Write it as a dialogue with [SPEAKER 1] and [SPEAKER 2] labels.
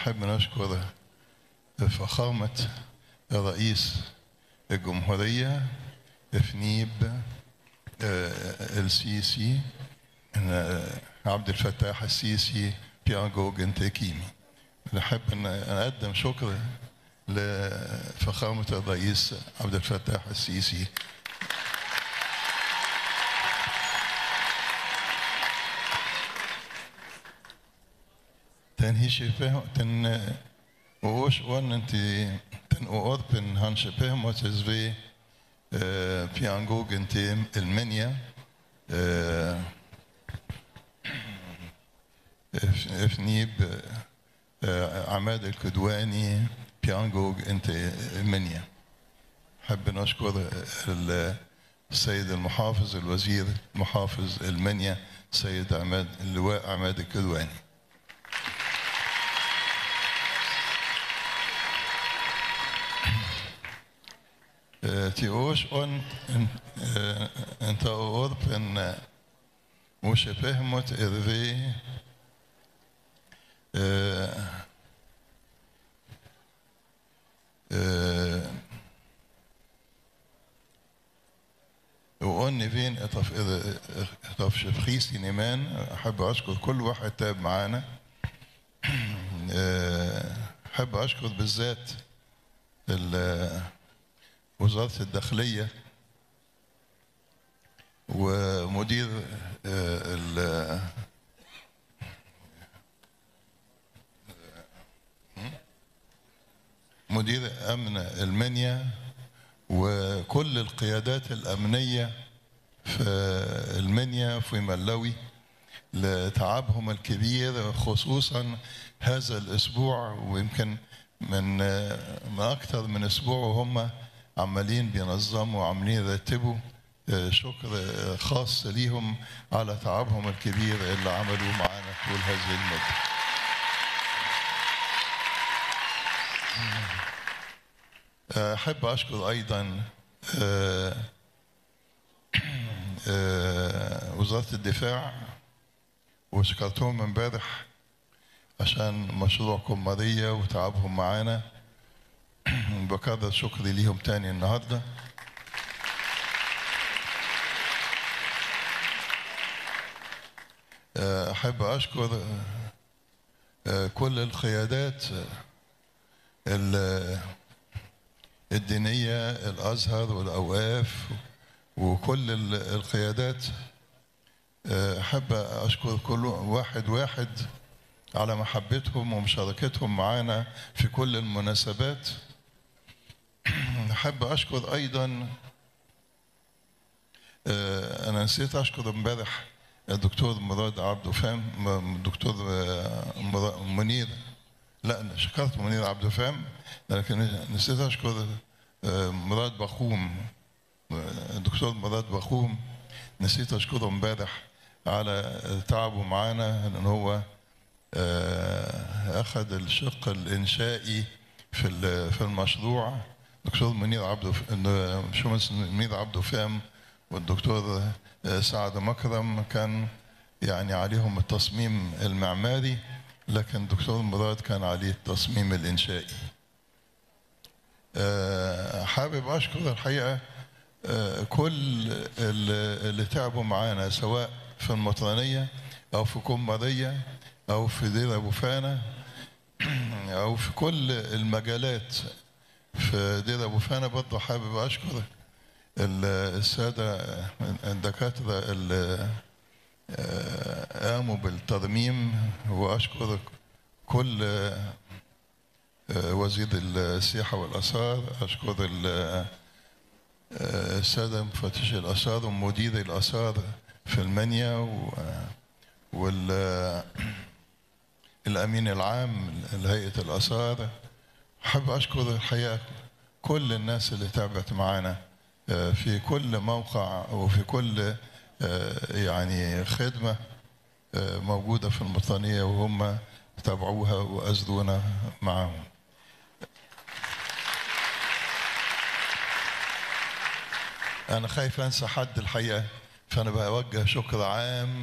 [SPEAKER 1] نحب نشكر فخامة رئيس الجمهورية إفنيب السيسي عبد الفتاح السيسي بيانجو جنتكيمي نحب أن نقدم شكر لفخامة الرئيس عبد الفتاح السيسي Den hischeffe, den års ånden til den årpen han skjepe måtte vi piangogen til Elmenia. افنيب عماد الكدواني بيانجوج انت المنيا حب نشكر السيد المحافظ الوزير محافظ المنيا السيد عماد اللواء عماد الكدواني till års und انت اوروبن مشبهمت اذفي وقلني فين اطف اطف شبخيسي نيمان احب اشكر كل واحد تاب معانا احب اشكر بالذات وزارة الداخلية ومدير ال مدير أمن المنيا وكل القيادات الأمنية في المنيا في ملوي لتعبهم الكبير خصوصا هذا الأسبوع ويمكن من من أكثر من أسبوع وهم عمالين بينظموا وعاملين يرتبوا شكر خاص ليهم على تعبهم الكبير اللي عملوه معانا طول هذه المدة أحب أشكر أيضا وزارة الدفاع وشكرتهم امبارح عشان مشروع كمارية وتعبهم معانا بكرر شكري ليهم تاني النهارده أحب أشكر كل القيادات الدينية الأزهر والأوقاف وكل القيادات أحب أشكر كل واحد واحد على محبتهم ومشاركتهم معنا في كل المناسبات أحب أشكر أيضا أنا نسيت أشكر امبارح الدكتور مراد عبده فهم الدكتور منير لا شكرت منير عبده فهم لكن نسيت أشكر مراد بخوم الدكتور مراد بخوم نسيت أشكره امبارح على تعبه معانا لأن هو أخذ الشق الإنشائي في في المشروع الدكتور منير عبده شمس منير عبده فهم والدكتور سعد مكرم كان يعني عليهم التصميم المعماري لكن الدكتور مراد كان عليه التصميم الإنشائي حابب أشكر الحقيقة كل اللي تعبوا معانا سواء في المطرانية أو في كمارية أو في دير أبو فانا أو في كل المجالات في دير أبو فانا برضه حابب أشكر السادة الدكاترة اللي قاموا بالترميم وأشكر كل وزير السياحة والآثار أشكر السادة مفتش الآثار ومدير الآثار في المنيا وال الأمين العام لهيئة الآثار أحب أشكر الحقيقة كل الناس اللي تعبت معانا في كل موقع وفي كل يعني خدمة موجودة في المطانية وهم تابعوها وأزدونا معهم أنا خايف أنسى حد الحقيقة فأنا بوجه شكر عام